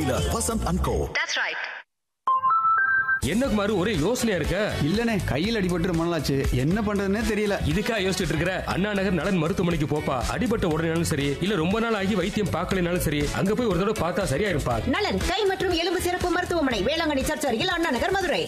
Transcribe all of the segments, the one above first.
Vasanth and go That's right. என்ன குமாரு ஒரே யோசனையா இருக்க இல்லனே கையில் அடிபட்டு ரொம்ப நாளாச்சு என்ன பண்றதுன்னே தெரியல இதுக்கா யோசிச்சுட்டு இருக்கிற அண்ணா நகர் நலன் மருத்துவமனைக்கு போப்பா அடிபட்ட உடனேனாலும் சரி இல்ல ரொம்ப நாள் ஆகி வைத்தியம் பார்க்கலைனாலும் சரி அங்க போய் ஒரு தடவை பார்த்தா சரியா இருப்பா நலன் கை மற்றும் எலும்பு சிறப்பு மருத்துவமனை வேளாங்கண்ணி சர்ச் அருகில் அண்ணா நகர் மதுரை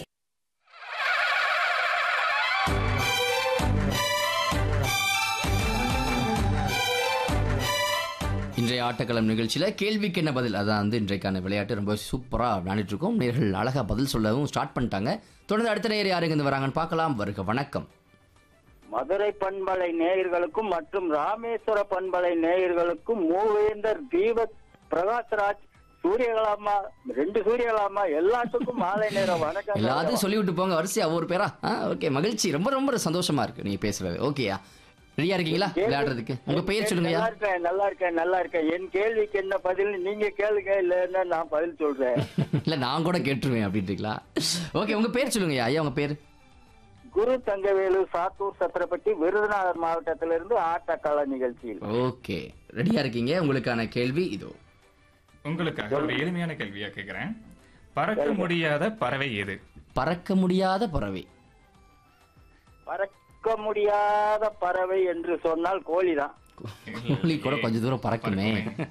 இன்றைய ஆட்டக்களம் நிகழ்ச்சியில் கேள்விக்கு என்ன பதில் அதான் வந்து இன்றைக்கான விளையாட்டு ரொம்ப சூப்பராக விளையாண்டுட்டு இருக்கோம் நேர்கள் அழகாக பதில் சொல்லவும் ஸ்டார்ட் பண்ணிட்டாங்க தொடர்ந்து அடுத்த நேர் யார் இருந்து வராங்கன்னு பார்க்கலாம் வருக வணக்கம் மதுரை பண்பலை நேயர்களுக்கும் மற்றும் ராமேஸ்வர பண்பலை நேயர்களுக்கும் மூவேந்தர் தீபக் பிரகாஷ்ராஜ் சூரியகலாமா ரெண்டு சூரியகலாமா எல்லாத்துக்கும் மாலை நேரம் வணக்கம் எல்லாத்தையும் சொல்லிவிட்டு போங்க வரிசையா ஒரு பேரா ஆ ஓகே மகிழ்ச்சி ரொம்ப ரொம்ப சந்தோஷமா இருக்கு நீங்க பேசுறது ஓகேயா ரெடியா இருக்கீங்களா விளையாடுறதுக்கு உங்க பெயர் சொல்லுங்கய்யா நல்லா இருக்கேன் நல்லா இருக்கேன் நல்லா இருக்கேன் என் கேள்விக்கு என்ன பதில் நீங்க கேளுங்க இல்லைன்னா நான் பதில் சொல்றேன் இல்ல நான் கூட கேட்டுருவேன் அப்படின்றீங்களா ஓகே உங்க பேர் சொல்லுங்கய்யா ஐயா உங்க பேர் குரு தங்கவேலு சாத்தூர் சத்திரப்பட்டி விருதுநகர் மாவட்டத்திலிருந்து ஆட்டக்கால நிகழ்ச்சியில் ஓகே ரெடியா இருக்கீங்க உங்களுக்கான கேள்வி இதோ உங்களுக்காக ஒரு எளிமையான கேள்வியா கேக்குறேன் பறக்க முடியாத பறவை எது பறக்க முடியாத பறவை பறக்க முடியாத பறவை என்று சொன்னால் கோழிதான் கோழி கூட கொஞ்ச தூரம் பறக்குமே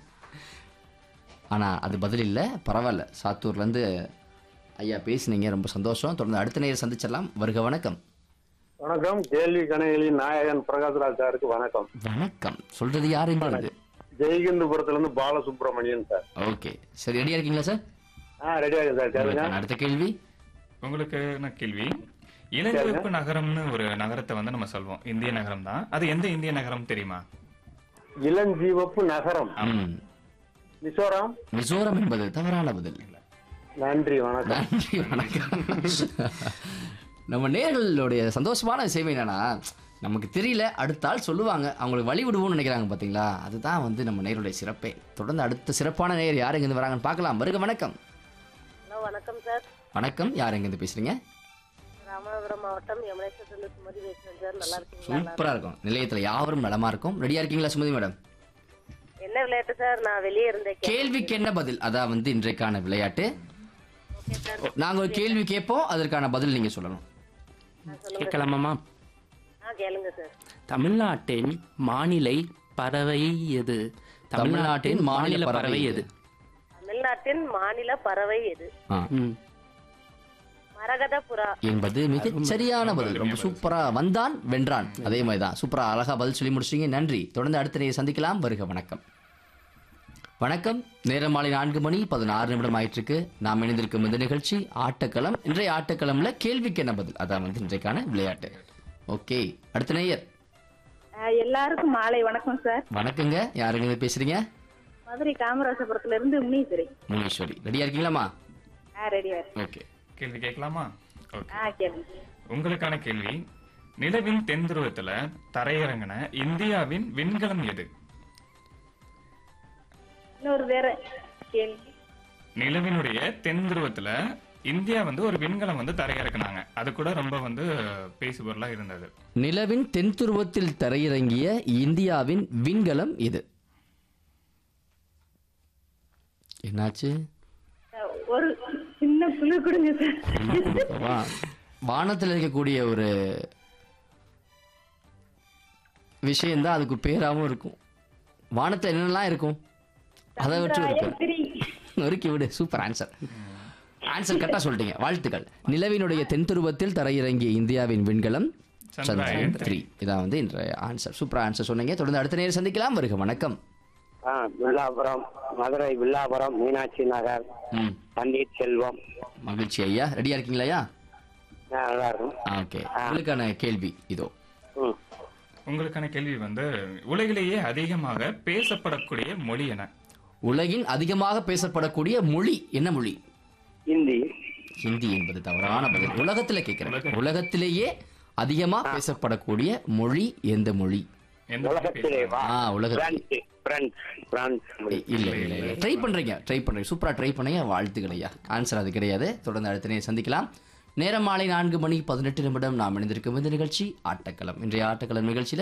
ஆனா அது பதில் இல்ல பரவாயில்ல சாத்தூர்ல இருந்து ஐயா பேசுனீங்க ரொம்ப சந்தோஷம் தொடர்ந்து அடுத்த நேரம் சந்திச்சிடலாம் வருக வணக்கம் வணக்கம் கேள்வி கணைகளி நாயகன் பிரகாஷ்ராஜ் சாருக்கு வணக்கம் வணக்கம் சொல்றது யாருங்கிறது ஜெய்கந்தபுரத்துல இருந்து பாலசுப்ரமணியன் சார் ஓகே சரி ரெடியா இருக்கீங்களா சார் ஆ ரெடியா இருக்கு சார் கேளுங்க உங்களுக்கான அடுத்த கேள்வி உங்களுக்கு நான் கேள்வி இளஞ்சிவப்பு நகரம்னு ஒரு நகரத்தை வந்து நம்ம சொல்வோம் இந்திய நகரம் தான் அது எந்த இந்திய நகரம் தெரியுமா இளஞ்சீவப்பு நகரம் ம். மிசோரம் மிசோரம் என்பது தவறான பதில் நன்றி வணக்கம் நன்றி வணக்கம் நம்ம நேர்களுடைய சந்தோஷமான விஷயம் என்னன்னா நமக்கு தெரியல அடுத்த ஆள் சொல்லுவாங்க அவங்களுக்கு வழி விடுவோம்னு நினைக்கிறாங்க பாத்தீங்களா அதுதான் வந்து நம்ம நேருடைய சிறப்பே தொடர்ந்து அடுத்த சிறப்பான நேர் யார் எங்கிருந்து வராங்கன்னு பார்க்கலாம் வருக வணக்கம் ஹலோ வணக்கம் சார் வணக்கம் யார் எங்கிருந்து பேசுறீங்க ராமநாதபுரம் மாவட்டம் யமுனேஸ்வரத்துல சுமதி பேசுறேன் சார் நல்லா இருக்கீங்களா சூப்பரா இருக்கும் நிலையத்துல யாவரும் நலமா இருக்கும் ரெடியா இருக்கீங்களா சுமதி மேடம் என்ன விளையாட்டு சார் நான் வெளியே இருந்தேன் கே- கேள்விக்கு என்ன பதில் அதான் வந்து இன்றைக்கான விளையாட்டு ஓகே சார் நாங்க ஒரு கேள்வி கேட்போம் அதற்கான பதில் நீங்க சொல்லணும் கேட்கலாமாம்மா ஆ கேளுங்க சார் தமிழ்நாட்டின் மாநிலை பறவை எது தமிழ்நாட்டின் மாநில பறவை எது தமிழ்நாட்டின் மாநில பறவை எது ஆ. ம். மரகத புறா என்பது மிக சரியான பதில் ரொம்ப சூப்பரா வந்தான் வென்றான் அதே மாதிரி தான் சூப்பரா அழகா பதில் சொல்லி முடிச்சிட்டீங்க நன்றி தொடர்ந்து அடுத்த நேரம் சந்திக்கலாம் வருக வணக்கம் வணக்கம் நேரம் மாலை நான்கு மணி பதினாறு நிமிடம் ஆயிட்டு இருக்கு நாம் இணைந்திருக்கும் இந்த நிகழ்ச்சி ஆட்டக்களம் இன்றைய ஆட்டக்களம்ல கேள்விக்கு என்ன பதில் அதான் வந்து இன்றைக்கான விளையாட்டு ஓகே அடுத்த நேயர் எல்லாருக்கும் மாலை வணக்கம் சார் வணக்கங்க யாருங்க பேசுறீங்க மதுரை காமராசபுரத்துல இருந்து முனீஸ்வரி முனீஸ்வரி ரெடியா இருக்கீங்களாமா ஆ ரெடியா ஓகே கேள்வி கேட்கலாமா ஓகே ஆ கேளுங்க உங்களுக்கான கேள்வி நிலவின் தென் துருவத்துல தரையிறங்கின இந்தியாவின் விண்கலம் எது இன்னொரு வேற கேள்வி நிலவினுடைய தென் துருவத்துல இந்தியா வந்து ஒரு விண்கலம் வந்து தரையிறக்குனாங்க அது கூட ரொம்ப வந்து பேசுபொருளா இருந்தது நிலவின் தென் துருவத்தில் தரையிறங்கிய இந்தியாவின் விண்கலம் இது என்னாச்சு ஒரு சின்ன குழு கொடுங்க சார் வா வானத்தில் இருக்கக்கூடிய ஒரு விஷயம்தான் அதுக்கு பேராகவும் இருக்கும் வானத்தில் என்னெல்லாம் இருக்கும் அதை வச்சு ஒரு பேர் நொறுக்கி விடு சூப்பர் ஆன்சர் ஆன்சர் கரெக்டாக சொல்லிட்டீங்க வாழ்த்துக்கள் நிலவினுடைய தென் துருவத்தில் தரையிறங்கிய இந்தியாவின் விண்கலம் சந்திரயான் த்ரீ இதான் வந்து இன்றைய ஆன்சர் சூப்பர் ஆன்சர் சொன்னீங்க தொடர்ந்து அடுத்த நேரம் சந்திக்கலாம் வருக வணக்கம் ஆ வில்லாபுரம் மதுரை வில்லாபுரம் மீனாட்சி நகர் ம் பன்னீர் செல்வம் மகிழ்ச்சி ஐயா ரெடியா இருக்கீங்களா ஐயா நல்லா இருக்கும் ஓகே உங்களுக்கான கேள்வி இதோ ம் உங்களுக்கான கேள்வி வந்து உலகிலேயே அதிகமாக பேசப்படக்கூடிய மொழி என உலகின் அதிகமாக பேசப்படக்கூடிய மொழி என்ன மொழி ஹிந்தி ஹிந்தி என்பது தவறான பதில் உலகத்துல கேட்கிறேன் உலகத்திலேயே அதிகமா பேசப்படக்கூடிய மொழி எந்த மொழி எந்த மொழி உலகத்திலே வா ஆ உலகத்தில் பிரெஞ்சு பிரெஞ்சு பிரான்ஸ் மொழி. இல்ல இல்ல இல்ல ட்ரை பண்றீங்க ட்ரை பண்றீங்க சூப்பரா ட்ரை பண்ணீங்க வாழ்த்துக்கள் ஐயா ஆன்சர் அது கிடையாது தொடர்ந்து அடுத்த நேரம் சந்திக்கலாம் நேரம் மாலை நான்கு மணி பதினெட்டு நிமிடம் நாம் இணைந்திருக்கும் இந்த நிகழ்ச்சி ஆட்டக்களம் இன்றைய ஆட்டக்களம் நிகழ்ச்சியில